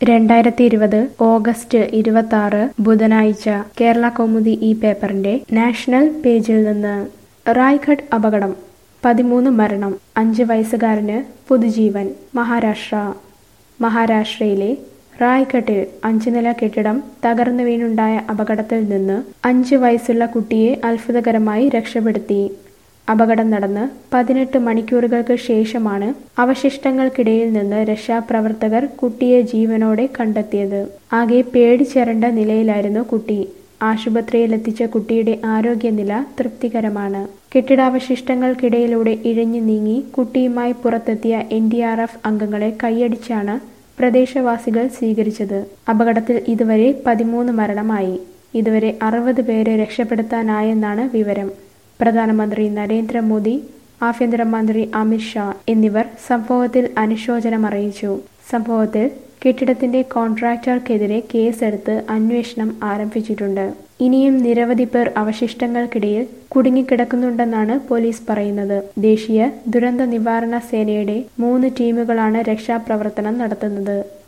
രണ്ടായിരത്തി ഇരുപത് ഓഗസ്റ്റ് ഇരുപത്തി ആറ് ബുധനാഴ്ച കേരള കൗമുദി ഈ പേപ്പറിന്റെ നാഷണൽ പേജിൽ നിന്ന് റായ്ഗഡ് അപകടം പതിമൂന്ന് മരണം അഞ്ച് വയസ്സുകാരന് പുതുജീവൻ മഹാരാഷ്ട്ര മഹാരാഷ്ട്രയിലെ റായ്ഘട്ടിൽ അഞ്ച് നില കെട്ടിടം തകർന്നു വീണുണ്ടായ അപകടത്തിൽ നിന്ന് അഞ്ച് വയസ്സുള്ള കുട്ടിയെ അത്ഭുതകരമായി രക്ഷപ്പെടുത്തി അപകടം നടന്ന് പതിനെട്ട് മണിക്കൂറുകൾക്ക് ശേഷമാണ് അവശിഷ്ടങ്ങൾക്കിടയിൽ നിന്ന് രക്ഷാപ്രവർത്തകർ കുട്ടിയെ ജീവനോടെ കണ്ടെത്തിയത് ആകെ പേടിച്ചരണ്ട നിലയിലായിരുന്നു കുട്ടി ആശുപത്രിയിലെത്തിച്ച കുട്ടിയുടെ ആരോഗ്യനില തൃപ്തികരമാണ് കെട്ടിടാവശിഷ്ടങ്ങൾക്കിടയിലൂടെ ഇഴഞ്ഞു നീങ്ങി കുട്ടിയുമായി പുറത്തെത്തിയ എൻ ഡി ആർ എഫ് അംഗങ്ങളെ കൈയടിച്ചാണ് പ്രദേശവാസികൾ സ്വീകരിച്ചത് അപകടത്തിൽ ഇതുവരെ പതിമൂന്ന് മരണമായി ഇതുവരെ അറുപത് പേരെ രക്ഷപ്പെടുത്താനായെന്നാണ് വിവരം പ്രധാനമന്ത്രി നരേന്ദ്രമോദി ആഭ്യന്തരമന്ത്രി അമിത് ഷാ എന്നിവർ സംഭവത്തിൽ അനുശോചനം അറിയിച്ചു സംഭവത്തിൽ കെട്ടിടത്തിന്റെ കോൺട്രാക്ടർക്കെതിരെ കേസെടുത്ത് അന്വേഷണം ആരംഭിച്ചിട്ടുണ്ട് ഇനിയും നിരവധി പേർ അവശിഷ്ടങ്ങൾക്കിടയിൽ കുടുങ്ങിക്കിടക്കുന്നുണ്ടെന്നാണ് പോലീസ് പറയുന്നത് ദേശീയ ദുരന്ത നിവാരണ സേനയുടെ മൂന്ന് ടീമുകളാണ് രക്ഷാപ്രവർത്തനം നടത്തുന്നത്